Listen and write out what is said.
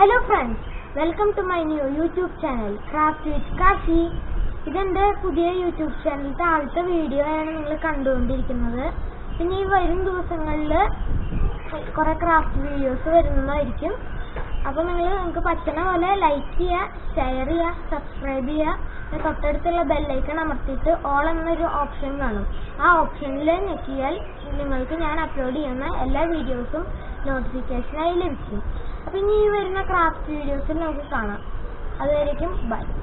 hello friends welcome to my new YouTube channel craft with Kashi ഇതെന്റെ പുതിയ YouTube ചാനലിലത്തെ ആദ്യത്തെ video ആണ് നിങ്ങൾ കണ്ടുകൊണ്ടിരിക്കുന്നത് പിന്നെ ഈ വരും ദിവസങ്ങളിൽ കുറെ ക്രാഫ്റ്റ് വീഡിയോസ് വരുന്നതായിരിക്കും അപ്പോൾ നിങ്ങൾ നിങ്ങൾക്ക് പറ്റുന്ന പോലെ ലൈക്ക് ചെയ്യുക ഷെയർ ചെയ്യുക സബ്സ്ക്രൈബ് ചെയ്യുക പിന്നെ തൊട്ടടുത്തുള്ള ബെല്ലൈക്കൺ അമർത്തിയിട്ട് ഓൾ എന്നൊരു ഓപ്ഷൻ കാണും ആ ഓപ്ഷനിൽ ഞെക്കിയാൽ നിങ്ങൾക്ക് ഞാൻ അപ്ലോഡ് ചെയ്യുന്ന എല്ലാ വീഡിയോസും നോട്ടിഫിക്കേഷനായി ലഭിക്കും അപ്പോൾ ഇനി ഈ വരുന്ന ക്രാഫ്റ്റ് വീഡിയോസിൽ നമുക്ക് കാണാം അതുവരേക്കും ബൈ